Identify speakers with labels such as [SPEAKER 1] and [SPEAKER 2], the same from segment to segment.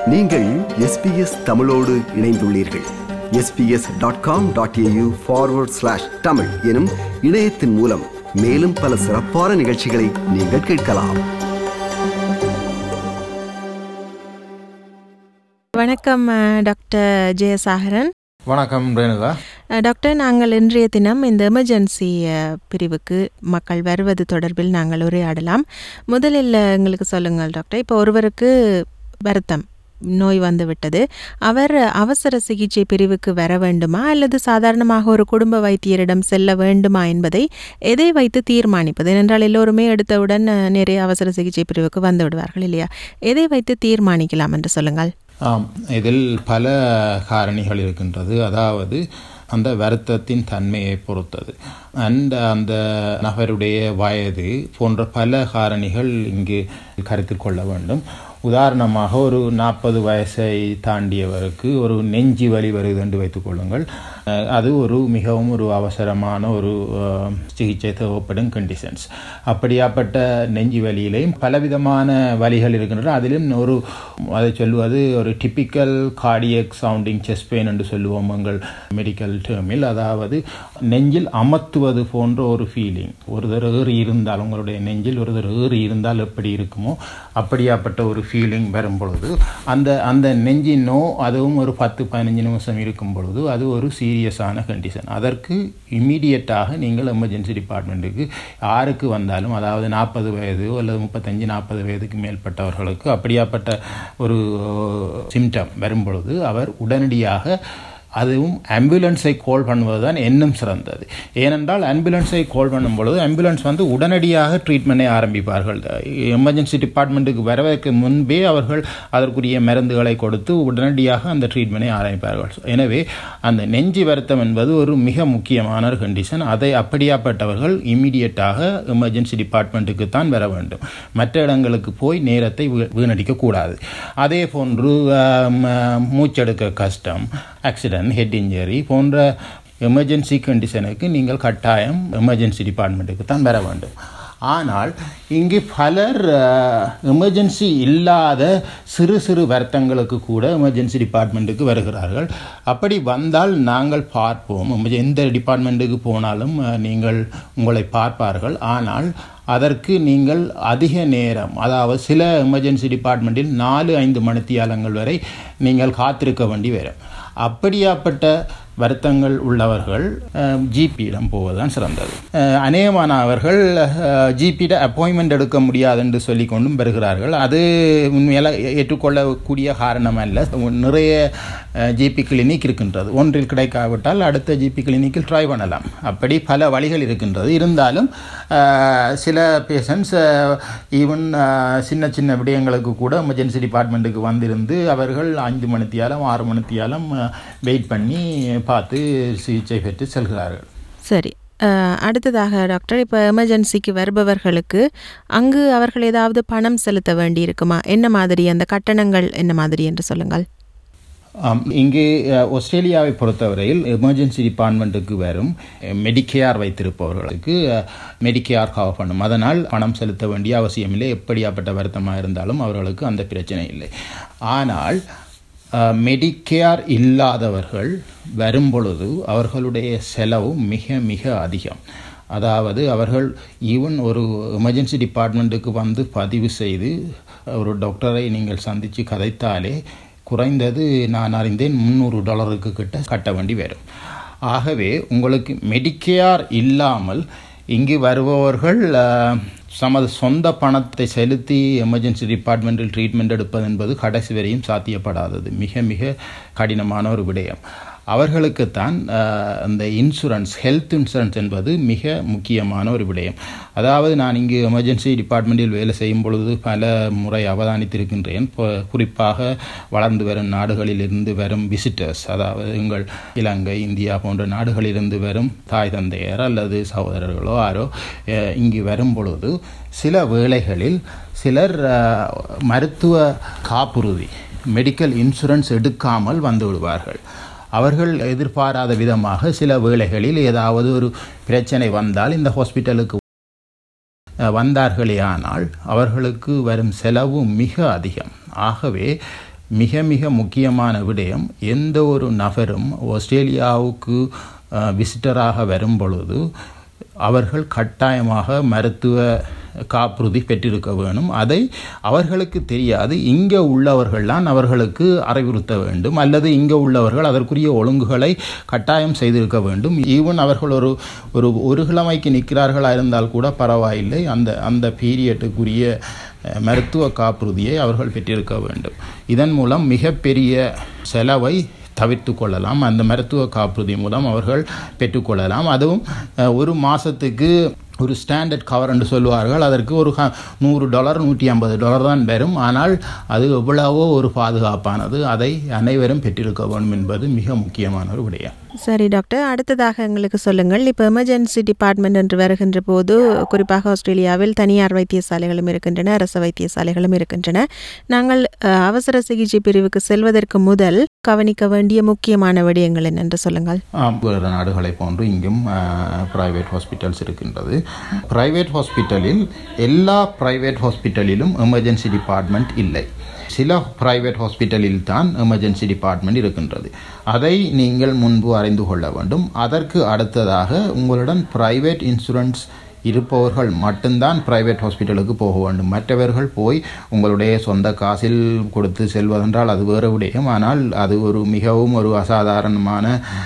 [SPEAKER 1] நீங்கள் எஸ்பிஎஸ் தமிழோடு இணைந்துள்ளீர்கள் SBS dot com dot AU forward slash Tamil எனும் இணையத்தின் மூலம் மேலும் பல சிறப்பான நிகழ்ச்சிகளை நீங்கள் கேட்கலாம்
[SPEAKER 2] வணக்கம் அஹ், டாக்டர் ஜெயசாகரன்
[SPEAKER 3] வணக்கம் ரேணுகா
[SPEAKER 2] அஹ், டாக்டர் நாங்கள் இன்றைய தினம் இந்த எமர்ஜென்சி அஹ், பிரிவுக்கு மக்கள் வருவது தொடர்பில் நாங்கள் உரையாடலாம் முதலில் எங்களுக்கு சொல்லுங்கள் டாக்டர் இப்போ ஒருவருக்கு வருத்தம் நோய் வந்து விட்டது அவர் அவசர சிகிச்சை பிரிவுக்கு வர வேண்டுமா அல்லது சாதாரணமாக ஒரு குடும்ப வைத்தியரிடம் செல்ல வேண்டுமா என்பதை எதை வைத்து தீர்மானிப்பது ஏனென்றால் எல்லோருமே எடுத்தவுடன் அஹ், நிறைய அவசர சிகிச்சை பிரிவுக்கு வந்து விடுவார்கள் இல்லையா எதை வைத்து தீர்மானிக்கலாம் என்று சொல்லுங்கள்
[SPEAKER 3] ஆம் இதில் பல காரணிகள் இருக்கின்றது அதாவது அந்த வருத்தத்தின் தன்மையை பொறுத்தது அண்ட் அந்த நபருடைய வயது போன்ற பல காரணிகள் இங்கு கருத்தில் கொள்ள வேண்டும் உதாரணமாக ஒரு நாற்பது வயசை தாண்டியவருக்கு ஒரு நெஞ்சி வலி வருது என்று வைத்துக் கொள்ளுங்கள் அஹ், அது ஒரு மிகவும் ஒரு அவசரமான ஒரு அஹ், சிகிச்சை தேவைப்படும் கண்டிஷன்ஸ் அப்படியாப்பட்ட நெஞ்சி வலியிலையும் பலவிதமான வலிகள் இருக்கின்றன அதிலும் ஒரு அதை சொல்லுவது ஒரு typical cardiac sounding chest pain என்று சொல்லுவோம் எங்கள் மெடிக்கல் டேர்மில் அதாவது நெஞ்சில் அமர்த்துவது போன்ற ஒரு ஃபீலிங் ஒருத்தர் ஏறி இருந்தால் உங்களுடைய நெஞ்சில் ஒருத்தர் ஏறி இருந்தால் எப்படி இருக்குமோ அப்படியாப்பட்ட ஒரு ஃபீலிங் வரும் பொழுது அந்த அந்த நெஞ்சின் நோ அதுவும் ஒரு பத்து பதினஞ்சு நிமிஷம் இருக்கும் பொழுது அது ஒரு சீரியஸான கண்டிஷன் அதற்கு இம்மீடியட்டாக நீங்கள் எமர்ஜென்சி டிபார்ட்மெண்ட்டுக்கு யாருக்கு வந்தாலும் அதாவது நாற்பது வயது அல்லது முப்பத்தஞ்சு நாற்பது வயதுக்கு மேற்பட்டவர்களுக்கு அப்படியாப்பட்ட ஒரு சிம்டம் வரும் பொழுது அவர் உடனடியாக அதுவும் ஆம்புலன்ஸை கால் பண்ணுவது தான் இன்னும் சிறந்தது ஏனென்றால் ஆம்புலன்ஸை கால் பண்ணும் பொழுது ஆம்புலன்ஸ் வந்து உடனடியாக ட்ரீட்மெண்ட்டை ஆரம்பிப்பார்கள் எமர்ஜென்சி டிபார்ட்மெண்ட்டுக்கு வரவேற்கு முன்பே அவர்கள் அதற்குரிய மருந்துகளை கொடுத்து உடனடியாக அந்த ட்ரீட்மெண்ட்டை ஆரம்பிப்பார்கள் எனவே அந்த நெஞ்சு வருத்தம் என்பது ஒரு மிக முக்கியமான ஒரு கண்டிஷன் அதை அப்படியாப்பட்டவர்கள் இம்மிடியட்டாக எமர்ஜென்சி டிபார்ட்மெண்ட்டுக்கு தான் வர வேண்டும் மற்ற இடங்களுக்கு போய் நேரத்தை வீ- வீணடிக்கக்கூடாது அதே போன்று ஆம், மூச்செடுக்க கஷ்டம் ஆக்சிடென்ட் ஹெட் இன்ஜரி போன்ற எமர்ஜென்சி கண்டிஷனுக்கு நீங்கள் கட்டாயம் எமர்ஜென்சி டிபார்ட்மெண்ட்டுக்கு தான் வர வேண்டும் ஆனால் இங்கு பலர் எமர்ஜென்சி இல்லாத சிறு சிறு வருத்தங்களுக்கு கூட எமர்ஜென்சி டிபார்ட்மெண்ட்டுக்கு வருகிறார்கள் அப்படி வந்தால் நாங்கள் பார்ப்போம் எமர்ஜெ- எந்த டிபார்ட்மெண்ட்டுக்கு போனாலும் அஹ், நீங்கள் உங்களை பார்ப்பார்கள் ஆனால் அதற்கு நீங்கள் அதிக நேரம் அதாவது சில எமர்ஜென்சி டிபார்ட்மெண்ட்டில் நாலு ஐந்து மணித்தியாலங்கள் வரை நீங்கள் காத்திருக்க வேண்டி வரும் அப்படியாப்பட்ட வருத்தங்கள் உள்ளவர்கள் ஜிபியிடம் போவதுதான் சிறந்தது அஹ், அநேகமானவர்கள் ஜிபியிட அப்பாயின்மெண்ட் எடுக்க முடியாது என்று சொல்லி கொண்டும் வருகிறார்கள் அது உண்மையில ஏற்றுக்கொள்ளக்கூடிய காரணம் அல்ல நிறைய ஜிபி கிளினிக் இருக்கின்றது ஒன்றில் கிடைக்காவிட்டால் அடுத்த ஜிபி கிளினிக்கில் ட்ரை பண்ணலாம் அப்படி பல வழிகள் இருக்கின்றது இருந்தாலும் அஹ், சில பேஷண்ட்ஸ் ஈவன் சின்ன சின்ன விடயங்களுக்கு கூட எமர்ஜென்சி டிபார்ட்மெண்ட்டுக்கு வந்திருந்து அவர்கள் ஐந்து மணித்தியாலம் ஆறு மணித்தியாலம் வெயிட் பண்ணி பார்த்து சிகிச்சை பெற்று செல்கிறார்கள்
[SPEAKER 2] சரி அஹ், அடுத்ததாக டாக்டர் இப்போ எமர்ஜென்சிக்கு வருபவர்களுக்கு அங்கு அவர்கள் ஏதாவது பணம் செலுத்த வேண்டி இருக்குமா என்ன மாதிரி அந்த கட்டணங்கள் என்ன மாதிரி என்று சொல்லுங்கள்
[SPEAKER 3] ஆம், இங்கே அஹ், ஆஸ்திரேலியாவை பொறுத்தவரையில் எமர்ஜென்சி டிபார்ட்மெண்ட்டுக்கு வரும் மெடிக்கேர் வைத்திருப்பவர்களுக்கு மெடிக்கேர் கவர் பண்ணும் அதனால் பணம் செலுத்த வேண்டிய அவசியமில்லை எப்படியாப்பட்ட வருத்தமாக இருந்தாலும் அவர்களுக்கு அந்த பிரச்சனை இல்லை ஆனால் மெடிக்கேர் இல்லாதவர்கள் வரும் பொழுது அவர்களுடைய செலவு மிக மிக அதிகம் அதாவது அவர்கள் ஈவன் ஒரு எமர்ஜென்சி டிபார்ட்மெண்ட்டுக்கு வந்து பதிவு செய்து ஒரு டாக்டரை நீங்கள் சந்தித்து கதைத்தாலே குறைந்தது நான் அறிந்தேன் முந்நூறு டாலருக்கு கிட்ட கட்ட வேண்டி வரும் ஆகவே உங்களுக்கு மெடிக்கேர் இல்லாமல் இங்கு வருபவர்கள் அஹ், தமது சொந்த பணத்தை செலுத்தி எமர்ஜென்சி டிபார்ட்மெண்ட்டில் ட்ரீட்மெண்ட் எடுப்பது என்பது கடைசி வரையும் சாத்தியப்படாதது மிக மிக கடினமான ஒரு விடயம் அவர்களுக்குத்தான் அஹ், அந்த இன்சூரன்ஸ் ஹெல்த் இன்சூரன்ஸ் என்பது மிக முக்கியமான ஒரு விடயம் அதாவது நான் இங்கு எமர்ஜென்சி டிபார்ட்மெண்ட்டில் வேலை செய்யும் பொழுது பல முறை அவதானித்திருக்கின்றேன் இப்போ குறிப்பாக வளர்ந்து வரும் நாடுகளிலிருந்து வரும் விசிட்டர்ஸ் அதாவது எங்கள் இலங்கை இந்தியா போன்ற நாடுகளிலிருந்து வரும் தாய் தந்தையர் அல்லது சகோதரர்களோ யாரோ அஹ், இங்கு வரும் பொழுது சில வேளைகளில் சிலர் அஹ், மருத்துவ காப்புறுதி மெடிக்கல் இன்சூரன்ஸ் எடுக்காமல் வந்து விடுவார்கள் அவர்கள் எதிர்பாராத விதமாக சில வேளைகளில் ஏதாவது ஒரு பிரச்சனை வந்தால் இந்த ஹாஸ்பிட்டலுக்கு வந்தார்களே ஆனால் அவர்களுக்கு வரும் செலவு மிக அதிகம் ஆகவே மிக மிக முக்கியமான விடயம் எந்த ஒரு நபரும் ஆஸ்திரேலியாவுக்கு விசிட்டராக வரும் பொழுது அவர்கள் கட்டாயமாக மருத்துவ காப்புறுதி பெற்றிருக்க வேணும் அதை அவர்களுக்கு தெரியாது இங்கே உள்ளவர்கள்தான் அவர்களுக்கு அறிவுறுத்த வேண்டும் அல்லது இங்கே உள்ளவர்கள் அதற்குரிய ஒழுங்குகளை கட்டாயம் செய்திருக்க வேண்டும் ஈவன் அவர்கள் ஒரு ஒரு ஒரு கிழமைக்கு நிற்கிறார்களாக இருந்தால் கூட பரவாயில்லை அந்த அந்த பீரியட்டுக்குரிய மருத்துவ காப்புறுதியை அவர்கள் பெற்றிருக்க வேண்டும் இதன் மூலம் மிகப்பெரிய செலவை தவிர்த்து கொள்ளலாம் அந்த மருத்துவ காப்புறுதி மூலம் அவர்கள் பெற்றுக்கொள்ளலாம் அதுவும் ஒரு மாதத்துக்கு ஒரு ஸ்டாண்டர்ட் கவர் என்று சொல்லுவார்கள் அதற்கு ஒரு நூறு டாலர் நூற்றி ஐம்பது டாலர் தான் வரும் ஆனால் அது எவ்வளவோ ஒரு பாதுகாப்பானது அதை அனைவரும் பெற்றிருக்க வேண்டும் என்பது மிக முக்கியமான ஒரு விடயம்
[SPEAKER 2] சரி டாக்டர் அடுத்ததாக எங்களுக்கு சொல்லுங்கள் இப்போ எமர்ஜென்சி டிபார்ட்மெண்ட் என்று வருகின்ற போது குறிப்பாக ஆஸ்திரேலியாவில் தனியார் வைத்தியசாலைகளும் இருக்கின்றன அரசு வைத்தியசாலைகளும் இருக்கின்றன நாங்கள் அவசர சிகிச்சை பிரிவுக்கு செல்வதற்கு முதல் கவனிக்க வேண்டிய முக்கியமான விடயங்கள் என்னென்று சொல்லுங்கள்
[SPEAKER 3] வேறு நாடுகளை போன்று இங்கும் பிரைவேட் ஹாஸ்பிட்டல்ஸ் இருக்கின்றது பிரைவேட் ஹாஸ்பிட்டலில் எல்லா பிரைவேட் ஹாஸ்பிட்டலிலும் எமர்ஜென்சி டிபார்ட்மெண்ட் இல்லை சில பிரைவேட் ஹாஸ்பிட்டலில் தான் எமர்ஜென்சி டிபார்ட்மெண்ட் இருக்கின்றது அதை நீங்கள் முன்பு அறிந்து கொள்ள வேண்டும் அதற்கு அடுத்ததாக உங்களுடன் பிரைவேட் இன்சூரன்ஸ் இருப்பவர்கள் மட்டும்தான் பிரைவேட் ஹாஸ்பிட்டலுக்கு போக வேண்டும் மற்றவர்கள் போய் உங்களுடைய சொந்த காசில் கொடுத்து செல்வதென்றால் அது வேறு விடயம் ஆனால் அது ஒரு மிகவும் ஒரு அசாதாரணமான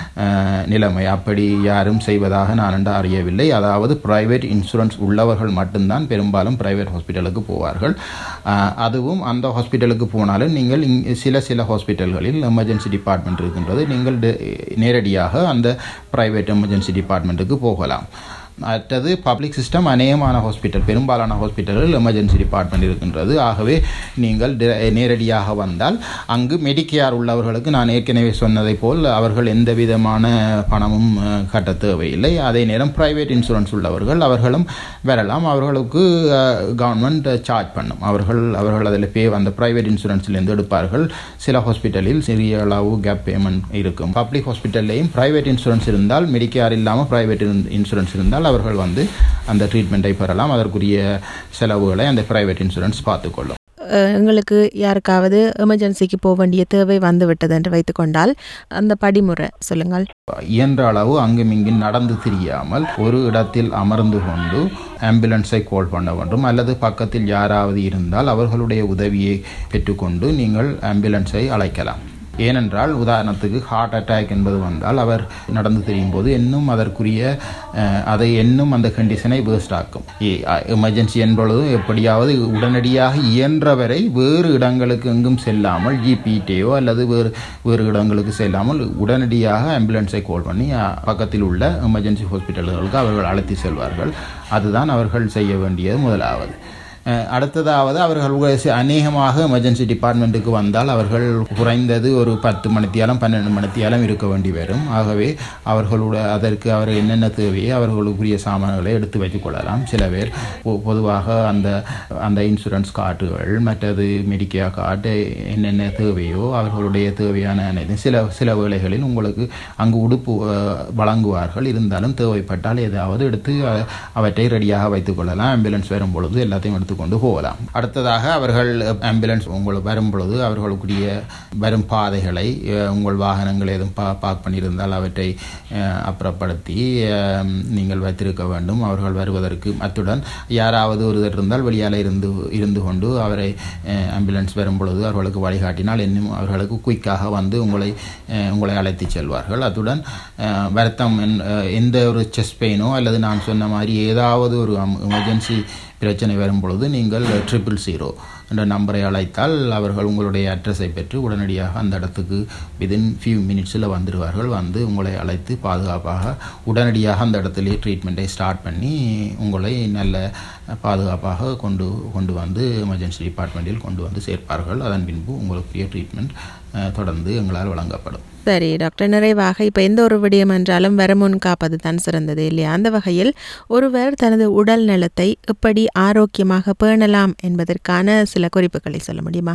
[SPEAKER 3] நிலைமை அப்படி யாரும் செய்வதாக நான் என்று அறியவில்லை அதாவது பிரைவேட் இன்சூரன்ஸ் உள்ளவர்கள் மட்டும்தான் பெரும்பாலும் பிரைவேட் ஹாஸ்பிட்டலுக்கு போவார்கள் அதுவும் அந்த ஹாஸ்பிட்டலுக்கு போனாலும் நீங்கள் சில சில ஹாஸ்பிட்டல்களில் எமர்ஜென்சி டிபார்ட்மெண்ட் இருக்கின்றது நீங்கள் நேரடியாக அந்த பிரைவேட் எமர்ஜென்சி டிபார்ட்மெண்ட்டுக்கு போகலாம் மற்றது பப்ளிக் சிஸ்டம் அநேகமான ஹாஸ்பிட்டல் பெரும்பாலான ஹாஸ்பிட்டல்கள் எமர்ஜென்சி டிபார்ட்மெண்ட் இருக்கின்றது ஆகவே நீங்கள் நேரடியாக வந்தால் அங்கு மெடிக்கேர் உள்ளவர்களுக்கு நான் ஏற்கனவே சொன்னதை போல் அவர்கள் எந்த விதமான பணமும் கட்ட தேவையில்லை அதே நேரம் பிரைவேட் இன்சூரன்ஸ் உள்ளவர்கள் அவர்களும் வரலாம் அவர்களுக்கு கவர்மெண்ட் சார்ஜ் பண்ணும் அவர்கள் அவர்கள் அதில் பே அந்த பிரைவேட் இன்சூரன்ஸ்லேருந்து எடுப்பார்கள் சில ஹாஸ்பிட்டலில் சிறிய அளவு கேப் பேமெண்ட் இருக்கும் பப்ளிக் ஹாஸ்பிட்டல்லையும் பிரைவேட் இன்சூரன்ஸ் இருந்தால் மெடிக்கேர் இல்லாமல் பிரைவேட் இன்சூரன்ஸ் இருந்தால் இருந்தால் அவர்கள் வந்து அந்த ட்ரீட்மெண்ட்டை பெறலாம் அதற்குரிய செலவுகளை அந்த பிரைவேட் இன்சூரன்ஸ் பார்த்துக்கொள்ளும்
[SPEAKER 2] எங்களுக்கு யாருக்காவது எமர்ஜென்சிக்கு போக வேண்டிய தேவை வந்து விட்டது என்று வைத்துக்கொண்டால் அந்த படிமுறை சொல்லுங்கள்
[SPEAKER 3] இயன்ற அளவு அங்கும் இங்கும் நடந்து தெரியாமல் ஒரு இடத்தில் அமர்ந்து கொண்டு ஆம்புலன்ஸை கால் பண்ண வேண்டும் அல்லது பக்கத்தில் யாராவது இருந்தால் அவர்களுடைய உதவியை பெற்றுக்கொண்டு நீங்கள் ஆம்புலன்ஸை அழைக்கலாம் ஏனென்றால் உதாரணத்துக்கு ஹார்ட் அட்டாக் என்பது வந்தால் அவர் நடந்து தெரியும் போது இன்னும் அதற்குரிய அதை இன்னும் அந்த கண்டிஷனை வேஸ்ட் ஆக்கும் எமர்ஜென்சி என்பொழுது எப்படியாவது உடனடியாக இயன்றவரை வேறு இடங்களுக்கு எங்கும் செல்லாமல் ஜிபிடியோ அல்லது வேறு வேறு இடங்களுக்கு செல்லாமல் உடனடியாக ஆம்புலன்ஸை கால் பண்ணி பக்கத்தில் உள்ள எமர்ஜென்சி ஹாஸ்பிட்டல்களுக்கு அவர்கள் அழைத்து செல்வார்கள் அதுதான் அவர்கள் செய்ய வேண்டியது முதலாவது அடுத்ததாவது அவர்கள் அநேகமாக எமர்ஜென்சி டிபார்ட்மெண்ட்டுக்கு வந்தால் அவர்கள் குறைந்தது ஒரு பத்து மணித்தியாலம் பன்னெண்டு மணித்தியாலம் இருக்க வேண்டி வரும் ஆகவே அவர்களோட அதற்கு அவர் என்னென்ன தேவையோ அவர்களுக்குரிய சாமான்களை எடுத்து வைத்துக் கொள்ளலாம் சில பேர் பொதுவாக அந்த அந்த இன்சூரன்ஸ் கார்டுகள் மற்றது மெடிக்கேர் கார்டு என்னென்ன தேவையோ அவர்களுடைய தேவையான அனைத்து சில சில வேளைகளில் உங்களுக்கு அங்கு உடுப்பு வழங்குவார்கள் இருந்தாலும் தேவைப்பட்டால் ஏதாவது எடுத்து அவற்றை ரெடியாக வைத்துக் கொள்ளலாம் ஆம்புலன்ஸ் வரும் பொழுது எல்லாத்தையும் எடுத்து கொண்டு போகலாம் அடுத்ததாக அவர்கள் ஆம்புலன்ஸ் உங்களுக்கு வரும் பொழுது அவர்களுக்குரிய வரும் பாதைகளை உங்கள் வாகனங்கள் எதுவும் பா பார்க் பண்ணியிருந்தால் அவற்றை அப்புறப்படுத்தி நீங்கள் வைத்திருக்க வேண்டும் அவர்கள் வருவதற்கு அத்துடன் யாராவது ஒருவர் இருந்தால் வெளியால் இருந்து இருந்து கொண்டு அவரை ஆம்புலன்ஸ் வரும் பொழுது அவர்களுக்கு வழிகாட்டினால் இன்னும் அவர்களுக்கு குயிக்காக வந்து உங்களை உங்களை அழைத்து செல்வார்கள் அத்துடன் வருத்தம் எந்த ஒரு செஸ்ட் பெயினோ அல்லது நான் சொன்ன மாதிரி ஏதாவது ஒரு எமர்ஜென்சி பிரச்சனை வரும் பொழுது நீங்கள் ட்ரிபிள் ஜீரோ என்ற நம்பரை அழைத்தால் அவர்கள் உங்களுடைய அட்ரஸை பெற்று உடனடியாக அந்த இடத்துக்கு விதின் ஃபியூ மினிட்ஸில் வந்துடுவார்கள் வந்து உங்களை அழைத்து பாதுகாப்பாக உடனடியாக அந்த இடத்துலேயே ட்ரீட்மெண்ட்டை ஸ்டார்ட் பண்ணி உங்களை நல்ல பாதுகாப்பாக கொண்டு கொண்டு வந்து எமர்ஜென்சி டிபார்ட்மெண்ட்டில் கொண்டு வந்து சேர்ப்பார்கள் அதன் பின்பு உங்களுக்குரிய ட்ரீட்மெண்ட் தொடர்ந்து எங்களால் வழங்கப்படும்
[SPEAKER 2] சரி டாக்டர் நிறைவாக இப்போ எந்த ஒரு விடயம் என்றாலும் வரமுன் காப்பது தான் சிறந்தது இல்லையா அந்த வகையில் ஒருவர் தனது உடல் நலத்தை எப்படி ஆரோக்கியமாக பேணலாம் என்பதற்கான சில குறிப்புகளை சொல்ல முடியுமா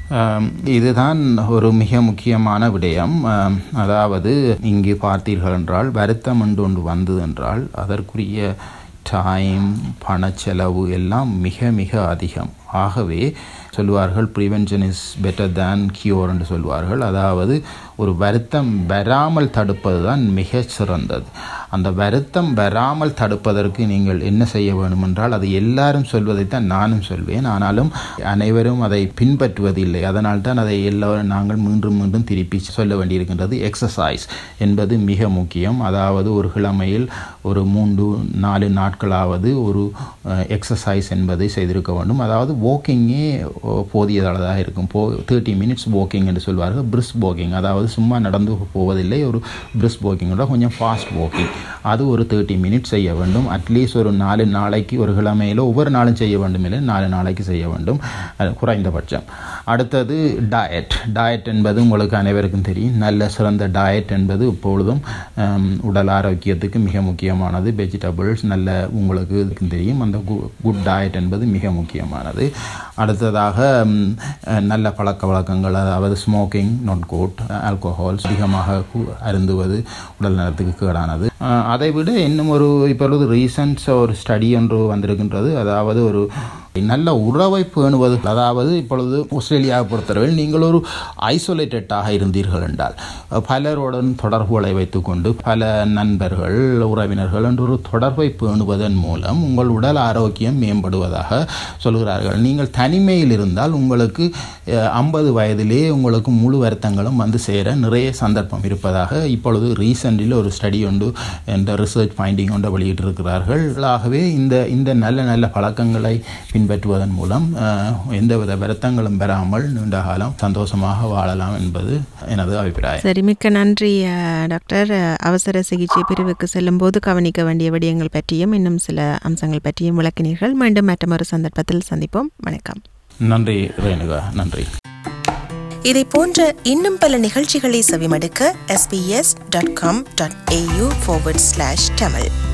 [SPEAKER 3] இதுதான் ஒரு மிக முக்கியமான விடயம் அதாவது இங்கு பார்த்தீர்கள் என்றால் வருத்தம் என்று ஒன்று வந்தது என்றால் அதற்குரிய டைம் பணச்செலவு எல்லாம் மிக மிக அதிகம் ஆகவே சொல்வார்கள் prevention is better than cure என்று சொல்வார்கள் அதாவது ஒரு வருத்தம் வராமல் தடுப்பது தான் மிக சிறந்தது அந்த வருத்தம் வராமல் தடுப்பதற்கு நீங்கள் என்ன செய்ய வேண்டுமென்றால் அது எல்லாரும் சொல்வதைத்தான் நானும் சொல்வேன் ஆனாலும் அனைவரும் அதை பின்பற்றுவதில்லை அதனால் தான் அதை எல்லோரும் நாங்கள் மீண்டும் மீண்டும் திருப்பி சொல்ல வேண்டியிருக்கின்றது எக்ஸசைஸ் என்பது மிக முக்கியம் அதாவது ஒரு கிழமையில் ஒரு மூன்று நாலு நாட்களாவது ஒரு எக்ஸசைஸ் என்பதை செய்திருக்க வேண்டும் அதாவது வாக்கிங்கே போதியதாக இருக்கும் போ தேர்ட்டி மினிட்ஸ் வாக்கிங் என்று சொல்வார்கள் பிரிஸ் வாக்கிங் அதாவது சும்மா நடந்து போவதில்லை ஒரு பிரிஸ் வாக்கிங்கோட கொஞ்சம் ஃபாஸ்ட் வாக்கிங் அது ஒரு தேர்ட்டி மினிட்ஸ் செய்ய வேண்டும் அட்லீஸ்ட் ஒரு நாலு நாளைக்கு ஒரு கிழமையில் ஒவ்வொரு நாளும் செய்ய வேண்டும் இல்லை நாலு நாளைக்கு செய்ய வேண்டும் குறைந்தபட்சம் அடுத்தது டயட் டயட் என்பது உங்களுக்கு அனைவருக்கும் தெரியும் நல்ல சிறந்த டயட் என்பது இப்பொழுதும் உடல் ஆரோக்கியத்துக்கு மிக முக்கியமானது வெஜிடபிள்ஸ் நல்ல உங்களுக்கு தெரியும் அந்த குட் டயட் என்பது மிக முக்கியமானது அடுத்ததாக நல்ல பழக்க வழக்கங்கள் அதாவது ஸ்மோக்கிங் நாட் குட் ஆல்கோஹால்ஸ் அதிகமாக அருந்துவது உடல் நலத்துக்கு கேடானது அதை விட இன்னும் ஒரு இப்பொழுது ரீசன்ஸ் ஒரு ஸ்டடி ஒன்று வந்திருக்கின்றது அதாவது ஒரு நல்ல உறவை பேணுவது அதாவது இப்பொழுது ஆஸ்திரேலியாவை பொறுத்தவரையில் நீங்கள் ஒரு ஐசோலேட்டடாக இருந்தீர்கள் என்றால் பலருடன் தொடர்புகளை வைத்துக்கொண்டு பல நண்பர்கள் உறவினர்கள் என்று ஒரு தொடர்பை பேணுவதன் மூலம் உங்கள் உடல் ஆரோக்கியம் மேம்படுவதாக சொல்கிறார்கள் நீங்கள் தனிமையில் இருந்தால் உங்களுக்கு ஐம்பது வயதிலே உங்களுக்கு முழு வருத்தங்களும் வந்து சேர நிறைய சந்தர்ப்பம் இருப்பதாக இப்பொழுது ரீசெண்டில் ஒரு ஸ்டடி ஒன்று என்ற ரிசர்ச் ஃபைண்டிங் ஒன்று வெளியிட்டிருக்கிறார்கள் ஆகவே இந்த இந்த நல்ல நல்ல பழக்கங்களை பின்பற்றுவதன் மூலம் எந்தவித வருத்தங்களும் பெறாமல் நீண்ட காலம் சந்தோஷமாக வாழலாம் என்பது எனது அபிப்பிராயம்
[SPEAKER 2] சரி மிக்க நன்றி டாக்டர் அவசர சிகிச்சை பிரிவுக்கு செல்லும் போது கவனிக்க வேண்டிய விடயங்கள் பற்றியும் இன்னும் சில அம்சங்கள் பற்றியும் விளக்கினீர்கள் மீண்டும் மற்றொரு சந்தர்ப்பத்தில் சந்திப்போம் வணக்கம்
[SPEAKER 3] நன்றி ரேணுகா நன்றி
[SPEAKER 4] இதை போன்ற இன்னும் பல நிகழ்ச்சிகளை செவிமடுக்க sbs.com.au forward slash tamil